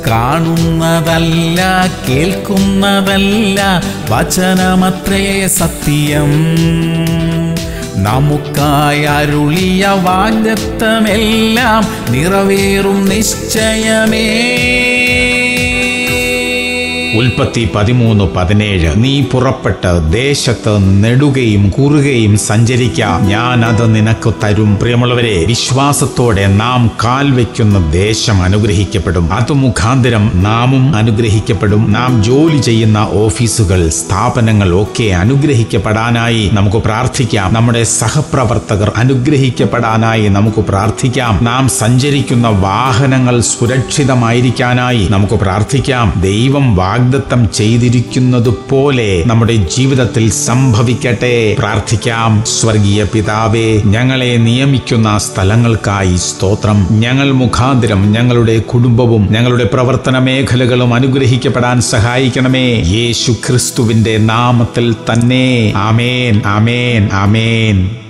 കാണുന്നതല്ല കേൾക്കുന്നതല്ല വചനമത്രേ സത്യം നമുക്കായി അരുളിയ വാഗ്ദത്തമെല്ലാം നിറവേറും നിശ്ചയമേ ഉൽപ്പത്തി പതിമൂന്ന് പതിനേഴ് നീ പുറപ്പെട്ട് ദേശത്ത് നെടുകയും കുറുകയും സഞ്ചരിക്കാം ഞാൻ അത് നിനക്ക് തരും പ്രിയമുള്ളവരെ വിശ്വാസത്തോടെ നാം കാൽ വയ്ക്കുന്ന ദേശം അനുഗ്രഹിക്കപ്പെടും അത് മുഖാന്തരം നാമും അനുഗ്രഹിക്കപ്പെടും നാം ജോലി ചെയ്യുന്ന ഓഫീസുകൾ സ്ഥാപനങ്ങൾ ഒക്കെ അനുഗ്രഹിക്കപ്പെടാനായി നമുക്ക് പ്രാർത്ഥിക്കാം നമ്മുടെ സഹപ്രവർത്തകർ അനുഗ്രഹിക്കപ്പെടാനായി നമുക്ക് പ്രാർത്ഥിക്കാം നാം സഞ്ചരിക്കുന്ന വാഹനങ്ങൾ സുരക്ഷിതമായിരിക്കാനായി നമുക്ക് പ്രാർത്ഥിക്കാം ദൈവം വാഗ്ദത്തം ചെയ്തിരിക്കുന്നത് പോലെ നമ്മുടെ ജീവിതത്തിൽ സംഭവിക്കട്ടെ പ്രാർത്ഥിക്കാം സ്വർഗീയ പിതാവേ ഞങ്ങളെ നിയമിക്കുന്ന സ്ഥലങ്ങൾക്കായി സ്തോത്രം ഞങ്ങൾ മുഖാന്തരം ഞങ്ങളുടെ കുടുംബവും ഞങ്ങളുടെ പ്രവർത്തന മേഖലകളും അനുഗ്രഹിക്കപ്പെടാൻ സഹായിക്കണമേ യേശു ക്രിസ്തുവിന്റെ നാമത്തിൽ തന്നെ ആമേൻ ആമേൻ ആമേൻ